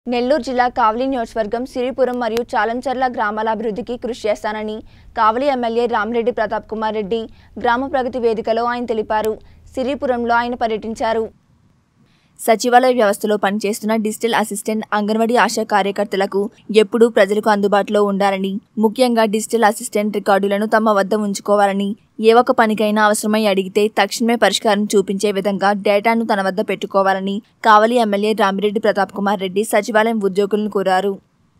నెల్లూరు జిల్లా కావలి నియోజకవర్గం సిరిపురం మరియు చాలంచర్ల గ్రామాల అభివృద్ధికి కృషి చేస్తానని కావలి ఎమ్మెల్యే రామిరెడ్డి ప్రతాప్ కుమార్ రెడ్డి గ్రామ ప్రగతి వేదికలో ఆయన తెలిపారు సిరిపురంలో ఆయన పర్యటించారు సచివాలయ వ్యవస్థలో పనిచేస్తున్న డిజిటల్ అసిస్టెంట్ అంగన్వాడీ ఆశా కార్యకర్తలకు ఎప్పుడూ ప్రజలకు అందుబాటులో ఉండాలని ముఖ్యంగా డిజిటల్ అసిస్టెంట్ రికార్డులను తమ వద్ద ఉంచుకోవాలని ఏ ఒక్క పనికైనా అవసరమై అడిగితే తక్షణమే పరిష్కారం చూపించే విధంగా డేటాను తన వద్ద పెట్టుకోవాలని కావలి ఎమ్మెల్యే రామిరెడ్డి ప్రతాప్ కుమార్ రెడ్డి సచివాలయం ఉద్యోగులను కోరారు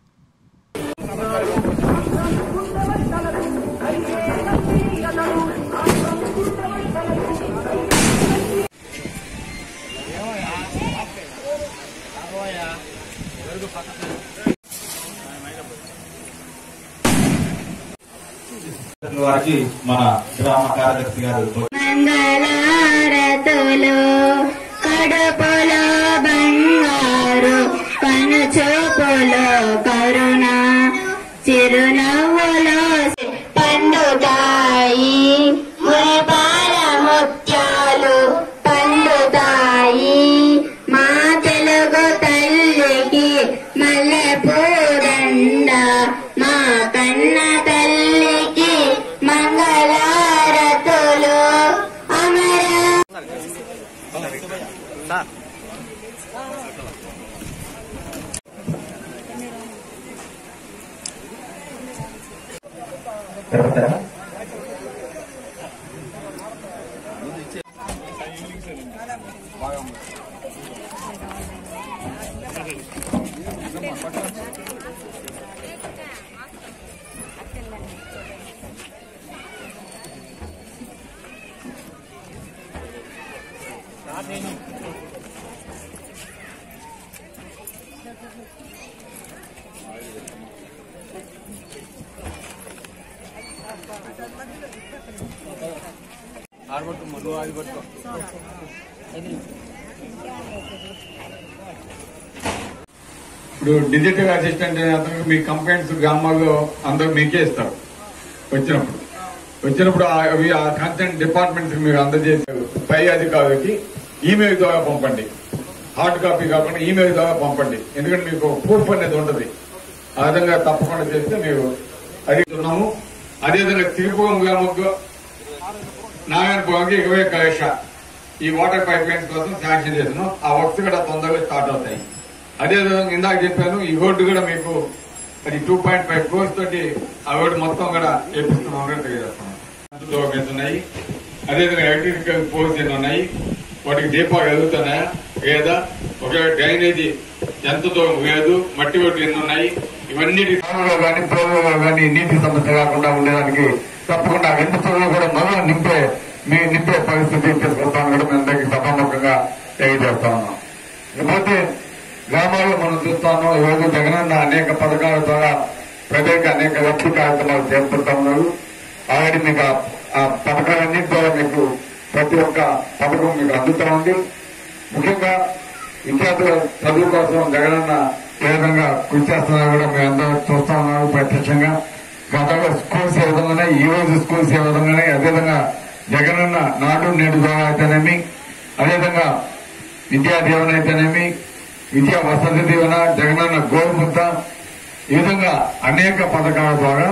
వారికి మన గ్రామ కార్యదర్శి గారు మంగళారతులు కడుపులో బంగారు కనుచూపులో కరుణ చిరునవ్వులో పండుతాయి మురిపాల ముత్యాలు పండుతాయి మా తెలుగు తల్లికి మల్లె పూదండ మా కన్న తల్లికి మంగళారతులు అమర తిరుపతి ఇప్పుడు డిజిటల్ అసిస్టెంట్ అనే అతనికి మీ కంప్లైంట్స్ గ్రామాల్లో అందరూ మీకే ఇస్తారు వచ్చినప్పుడు వచ్చినప్పుడు ఆ- అవి ఆ కన్సర్న్ డిపార్ట్మెంట్స్ మీరు అందజేసారు పై అధికారులకి ఈమెయిల్ ద్వారా పంపండి హార్డ్ కాపీ కాకుండా ఈమెయిల్ ద్వారా పంపండి ఎందుకంటే మీకు ప్రూఫ్ అనేది ఉంటుంది ఆ విధంగా తప్పకుండా చేస్తే మీరు అడుగుతున్నాము అదేవిధంగా తిరుపురం గ్రామంలో నారాయణపురంకి ఇరవై కలెక్ష ఈ వాటర్ పైప్ లైన్స్ కోసం శాంక్షన్ చేస్తున్నాం ఆ వర్క్స్ కూడా తొందరగా స్టార్ట్ అవుతాయి అదేవిధంగా ఇందాక చెప్పాను ఈ రోడ్డు కూడా మీకు అది టూ పాయింట్ ఫైవ్ క్రోర్స్ తోటి ఆ రోడ్డు మొత్తం కూడా వేపిస్తున్నాం కూడా తెలియజేస్తున్నాం డోర్మెంట్స్ ఉన్నాయి అదేవిధంగా ఎలక్ట్రికల్ పోల్స్ ఎన్ని ఉన్నాయి వాటికి దీపాలు వెలుగుతున్నాయా లేదా ఒకవేళ డ్రైనేజీ ఎంత దూరం లేదు మట్టి రోడ్లు ఎన్ని ఉన్నాయి ఇవన్నీ కాలంలో కానీ పూర్వంలో కానీ నీటి సమస్య కాకుండా ఉండేదానికి తప్పకుండా రెండు చోట్ల కూడా మరో నింపే మీ నింపే పరిస్థితి తీసుకొస్తాను కూడా మేము అందరికీ సభాముఖంగా తెలియజేస్తా ఉన్నాం ఇకపోతే గ్రామాల్లో మనం చూస్తాను ఈరోజు జగనన్న అనేక పథకాల ద్వారా ప్రజలకు అనేక లబ్ధి కార్యక్రమాలు చేపడుతా ఉన్నారు ఆల్రెడీ మీకు ఆ- ఆ పథకాలన్నింటి ద్వారా మీకు ప్రతి ఒక్క పథకం మీకు అందుతా ఉంది ముఖ్యంగా విద్యార్థుల చదువు కోసం జగనన్న ఏ విధంగా కృషి చేస్తున్నా కూడా మేము అందరూ చూస్తా ఉన్నాము ప్రత్యక్షంగా గతంలో స్కూల్స్ ఏ విధంగా ఉన్నాయి, ఈ రోజు స్కూల్స్ ఏ విధంగా ఉన్నాయి, అదేవిధంగా జగనన్న నాడు నేడు ద్వారా అయితేనేమి అదేవిధంగా విద్యా దీవెన అయితేనేమి విద్యా వసతి దీవెన జగనన్న గోరుముద్ద ఈ విధంగా అనేక పథకాల ద్వారా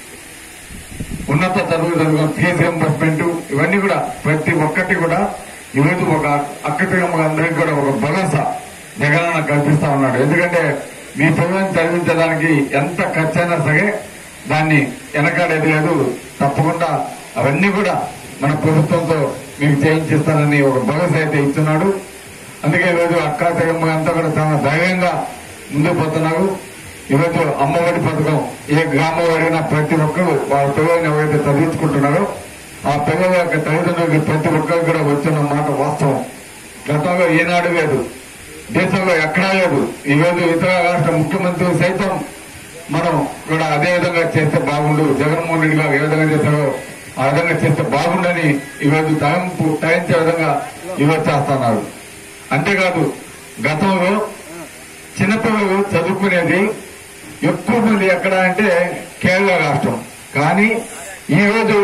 ఉన్నత చదువు చదువు ఫీజు రింబర్స్మెంట్ ఇవన్నీ కూడా ప్రతి ఒక్కటి కూడా ఈరోజు ఒక అక్కడికి అందరికి కూడా ఒక భరోసా జగనన్న కల్పిస్తా ఉన్నాడు ఎందుకంటే మీ పిల్లల్ని చదివించడానికి ఎంత ఖర్చైనా సరే దాన్ని వెనకాడేది లేదు తప్పకుండా అవన్నీ కూడా మన ప్రభుత్వంతో మీకు చేయించిస్తానని ఒక భరోసా అయితే ఇస్తున్నాడు అందుకే ఈరోజు అక్కా తెగమ్మ అంతా కూడా చాలా ధైర్యంగా ముందుకు పోతున్నారు ఈరోజు అమ్మఒడి పథకం ఏ గ్రామం అడిగినా ప్రతి ఒక్కరు వాళ్ళ పిల్లల్ని ఎవరైతే చదివించుకుంటున్నారో ఆ పిల్లల యొక్క తల్లిదండ్రులకి ప్రతి ఒక్కరు కూడా వచ్చిన మాట వాస్తవం గతంలో ఏనాడు లేదు దేశంలో ఎక్కడా లేదు ఈరోజు ఇతర రాష్ట్ర ముఖ్యమంత్రులు సైతం మనం కూడా అదే విధంగా చేస్తే బాగుండు జగన్మోహన్ రెడ్డి గారు ఏ విధంగా చేశారో ఆ విధంగా చేస్తే బాగుండని ఈరోజు తయంపు తయించే విధంగా ఈరోజు చేస్తున్నారు అంతేకాదు గతంలో చిన్నపిల్లలు చదువుకునేది ఎక్కువ మంది ఎక్కడ అంటే కేరళ రాష్ట్రం కానీ ఈ రోజు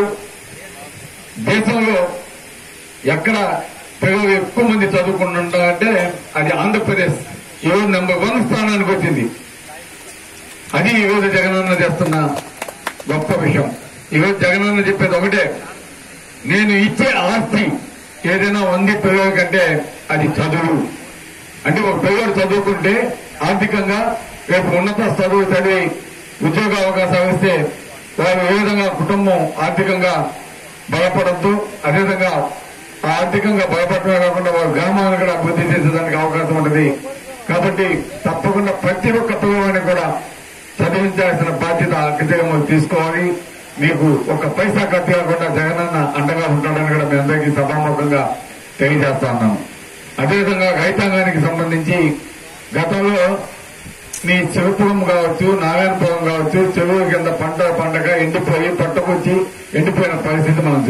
దేశంలో ఎక్కడ పిల్లలు ఎక్కువ మంది చదువుకుంటుంటారంటే అది ఆంధ్రప్రదేశ్ ఈరోజు నెంబర్ వన్ స్థానానికి వచ్చింది అది ఈరోజు జగనన్న చేస్తున్న గొప్ప విషయం ఈరోజు జగనన్న చెప్పేది ఒకటే నేను ఇచ్చే ఆస్తి ఏదైనా ఉంది పిల్లల కంటే అది చదువు అంటే ఒక పిల్లడు చదువుకుంటే ఆర్థికంగా రేపు ఉన్నత చదువు చదివి ఉద్యోగ అవకాశాలు ఇస్తే వారు ఏ విధంగా కుటుంబం ఆర్థికంగా బలపడద్దు అదేవిధంగా ఆ ఆర్థికంగా బలపడమే కాకుండా వారు గ్రామాలను కూడా అభివృద్ధి చేసేదానికి అవకాశం ఉంటుంది కాబట్టి తప్పకుండా ప్రతి ఒక్క పిల్లవాడిని కూడా చదివించాల్సిన బాధ్యత అక్కడిగా తీసుకోవాలి మీకు ఒక పైసా ఖర్చు కాకుండా జగనన్న అండగా ఉంటాడని కూడా మీ అందరికీ సభాముఖంగా తెలియజేస్తా ఉన్నాను అదేవిధంగా రైతాంగానికి సంబంధించి గతంలో నీ చెరుపురం కావచ్చు నారాయణపురం కావచ్చు చెరువు కింద పంట పండగ ఎండిపోయి పట్టుకొచ్చి ఎండిపోయిన పరిస్థితి మనం